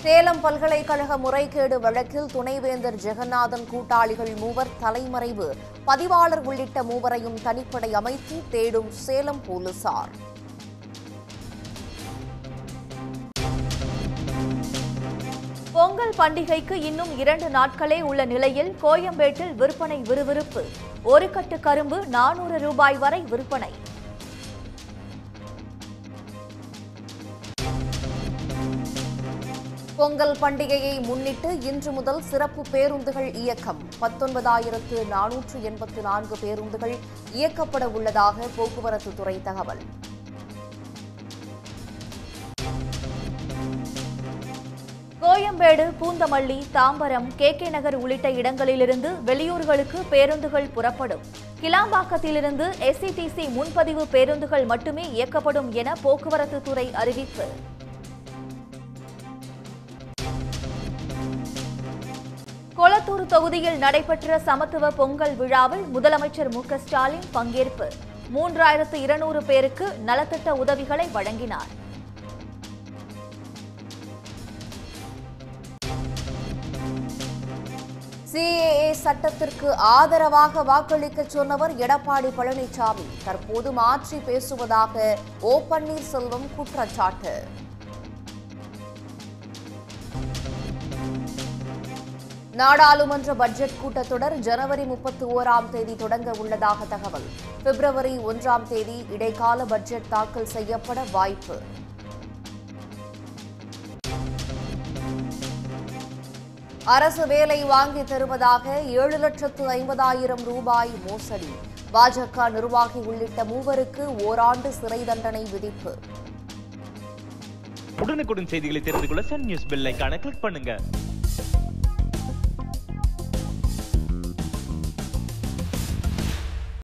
சேலம் பல்கலைக்கழக முறைகேடு வழக்கில் துணைவேந்தர் ஜெகநாதன் கூட்டாளிகள் மூவர் தலைமறைவு பதிவாளர் உள்ளிட்ட மூவரையும் தனிப்படை அமைத்து தேடும் சேலம் போலீசார் பொங்கல் பண்டிகைக்கு இன்னும் இரண்டு நாட்களே உள்ள நிலையில் கோயம்பேட்டில் விற்பனை விறுவிறுப்பு ஒரு கட்டு கரும்பு நானூறு ரூபாய் வரை விற்பனை பொங்கல் பண்டிகையை முன்னிட்டு இன்று முதல் சிறப்பு பேருந்துகள் இயக்கம் பத்தொன்பதாயிரத்து நானூற்று எண்பத்து நான்கு பேருந்துகள் இயக்கப்பட உள்ளதாக போக்குவரத்து துறை தகவல் கோயம்பேடு பூந்தமல்லி தாம்பரம் கே கே நகர் உள்ளிட்ட இடங்களிலிருந்து வெளியூர்களுக்கு பேருந்துகள் புறப்படும் கிளாம்பாக்கத்திலிருந்து எஸ்சிடிசி முன்பதிவு பேருந்துகள் மட்டுமே இயக்கப்படும் என போக்குவரத்து துறை அறிவிப்பு கொளத்தூர் தொகுதியில் நடைபெற்ற சமத்துவ பொங்கல் விழாவில் முதலமைச்சர் மு க ஸ்டாலின் பங்கேற்பு மூன்றாயிரத்து இருநூறு பேருக்கு நலத்திட்ட உதவிகளை வழங்கினார் சிஏஏ சட்டத்திற்கு ஆதரவாக வாக்களிக்க சொன்னவர் எடப்பாடி பழனிசாமி தற்போது மாற்றி பேசுவதாக ஓ பன்னீர்செல்வம் குற்றச்சாட்டு நாடாளுமன்ற பட்ஜெட் கூட்டத்தொடர் ஜனவரி முப்பத்தி ஓராம் தேதி தொடங்க உள்ளதாக தகவல் பிப்ரவரி ஒன்றாம் தேதி இடைக்கால பட்ஜெட் தாக்கல் செய்யப்பட வாய்ப்பு அரசு வேலை வாங்கி தருவதாக ஏழு லட்சத்து ஐம்பதாயிரம் ரூபாய் மோசடி பாஜக நிர்வாகி உள்ளிட்ட மூவருக்கு ஓராண்டு சிறை தண்டனை விதிப்பு உடனுக்குடன் செய்திகளை தெரிந்து கொள்ள சன் நியூஸ் பெல் ஐகானை கிளிக் பண்ணுங்க